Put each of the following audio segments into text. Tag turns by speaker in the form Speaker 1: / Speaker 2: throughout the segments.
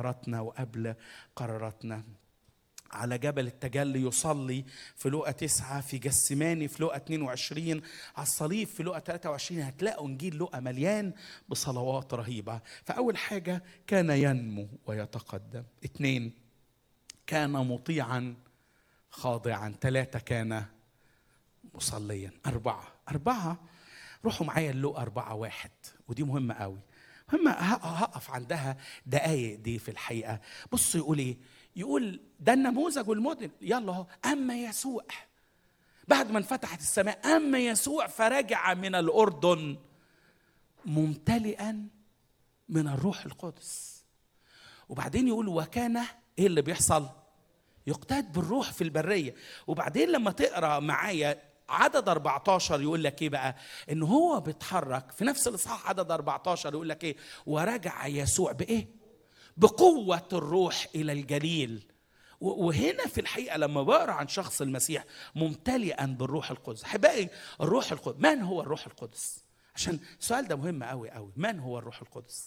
Speaker 1: اختياراتنا وقبل قراراتنا على جبل التجلي يصلي في لقا تسعة في جسماني في لقا 22 على الصليب في لقا 23 هتلاقوا انجيل لقا مليان بصلوات رهيبة فأول حاجة كان ينمو ويتقدم اثنين كان مطيعا خاضعا ثلاثة كان مصليا أربعة أربعة روحوا معايا اللقا أربعة واحد ودي مهمة قوي مهمة هقف عندها دقايق دي في الحقيقة بصوا يقول إيه يقول ده النموذج والموديل يلا اهو اما يسوع بعد ما انفتحت السماء اما يسوع فرجع من الاردن ممتلئا من الروح القدس وبعدين يقول وكان ايه اللي بيحصل يقتاد بالروح في البريه وبعدين لما تقرا معايا عدد 14 يقول لك ايه بقى ان هو بيتحرك في نفس الاصحاح عدد 14 يقول لك ايه ورجع يسوع بايه بقوة الروح إلى الجليل وهنا في الحقيقة لما بقرا عن شخص المسيح ممتلئا بالروح القدس أحبائي الروح القدس من هو الروح القدس؟ عشان السؤال ده مهم قوي قوي من هو الروح القدس؟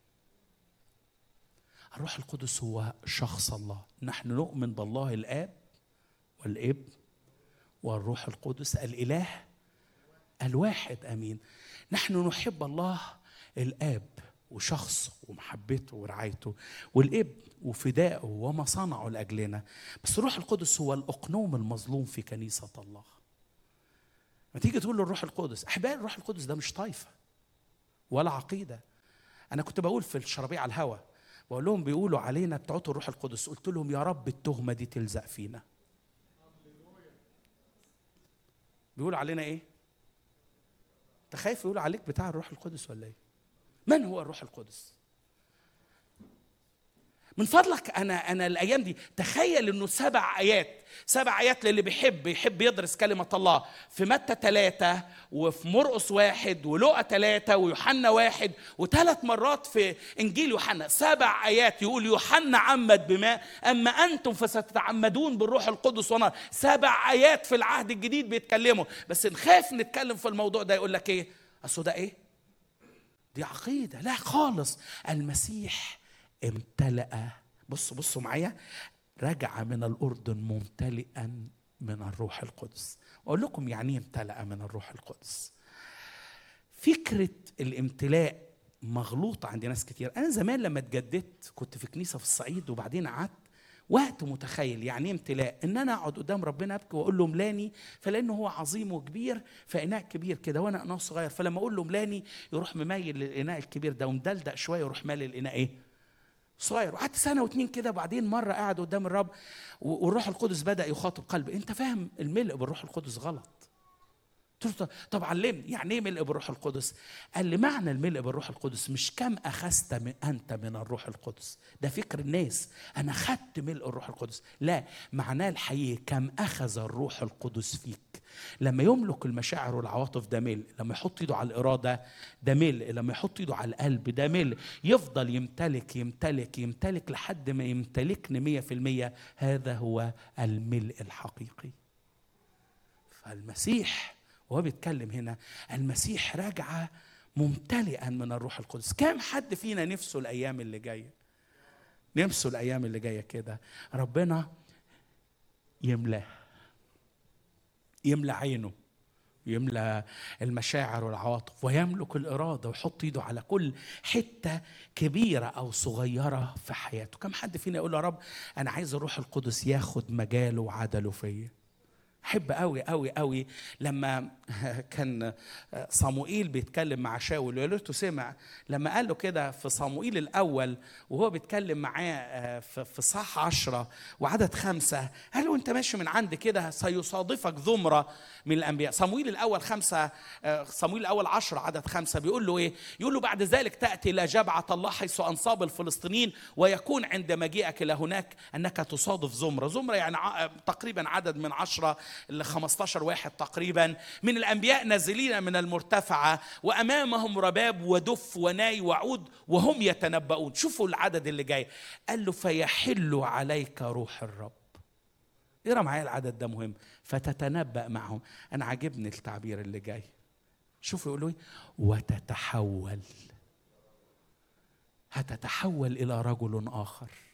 Speaker 1: الروح القدس هو شخص الله نحن نؤمن بالله الآب والابن والروح القدس الإله الواحد أمين نحن نحب الله الآب وشخصه ومحبته ورعايته والابن وفدائه وما صنعه لاجلنا بس الروح القدس هو الاقنوم المظلوم في كنيسه الله ما تيجي تقول له الروح القدس احبائي الروح القدس ده مش طائفه ولا عقيده انا كنت بقول في الشرابيع على الهوا بقول لهم بيقولوا علينا بتوعوا الروح القدس قلت لهم يا رب التهمه دي تلزق فينا بيقولوا علينا ايه انت خايف يقولوا عليك بتاع الروح القدس ولا ايه من هو الروح القدس من فضلك انا انا الايام دي تخيل انه سبع ايات سبع ايات للي بيحب يحب يدرس كلمه الله في متى ثلاثه وفي مرقس واحد ولقى ثلاثه ويوحنا واحد وثلاث مرات في انجيل يوحنا سبع ايات يقول يوحنا عمد بماء اما انتم فستتعمدون بالروح القدس ونار سبع ايات في العهد الجديد بيتكلموا بس نخاف نتكلم في الموضوع ده يقول لك ايه اصل ده ايه دي عقيدة لا خالص المسيح امتلأ بصوا بصوا معايا رجع من الأردن ممتلئا من الروح القدس أقول لكم يعني ايه امتلأ من الروح القدس فكرة الامتلاء مغلوطة عند ناس كتير أنا زمان لما اتجددت كنت في كنيسة في الصعيد وبعدين قعدت وقت متخيل يعني ايه امتلاء ان انا اقعد قدام ربنا ابكي واقول له ملاني فلانه هو عظيم وكبير فاناء كبير كده وانا اناء صغير فلما اقول له ملاني يروح مميل للاناء الكبير ده ومدلدق شويه يروح مالي الاناء ايه صغير وقعدت سنه واتنين كده بعدين مره قاعد قدام الرب والروح القدس بدا يخاطب قلبي انت فاهم الملء بالروح القدس غلط قلت له طب علمني يعني ايه ملء بالروح القدس؟ قال لي معنى الملء بالروح القدس مش كم اخذت من انت من الروح القدس ده فكر الناس انا خدت ملء الروح القدس لا معناه الحقيقي كم اخذ الروح القدس فيك لما يملك المشاعر والعواطف ده ملء لما يحط ايده على الاراده ده ملء لما يحط ايده على القلب ده ملء يفضل يمتلك يمتلك يمتلك لحد ما يمتلكني مية في المية هذا هو الملء الحقيقي فالمسيح وهو بيتكلم هنا المسيح راجع ممتلئا من الروح القدس كم حد فينا نفسه الايام اللي جايه نفسه الايام اللي جايه كده ربنا يملاه يملى عينه يملى المشاعر والعواطف ويملك الإرادة ويحط إيده على كل حتة كبيرة أو صغيرة في حياته كم حد فينا يقول يا رب أنا عايز الروح القدس ياخد مجاله وعدله فيا احب قوي قوي قوي لما كان صموئيل بيتكلم مع شاول ويا ريته سمع لما قال له كده في صموئيل الاول وهو بيتكلم معاه في صح عشرة وعدد خمسة قال له انت ماشي من عند كده سيصادفك زمرة من الانبياء صموئيل الاول خمسة صموئيل الاول عشرة عدد خمسة بيقول له ايه يقول له بعد ذلك تأتي الى جبعة الله حيث انصاب الفلسطينيين ويكون عند مجيئك الى هناك انك تصادف زمرة زمرة يعني تقريبا عدد من عشرة ل 15 واحد تقريبا من الانبياء نازلين من المرتفعه وامامهم رباب ودف وناي وعود وهم يتنبؤون شوفوا العدد اللي جاي قال له فيحل عليك روح الرب اقرا معايا العدد ده مهم فتتنبأ معهم انا عاجبني التعبير اللي جاي شوفوا يقولوا ايه وتتحول هتتحول الى رجل اخر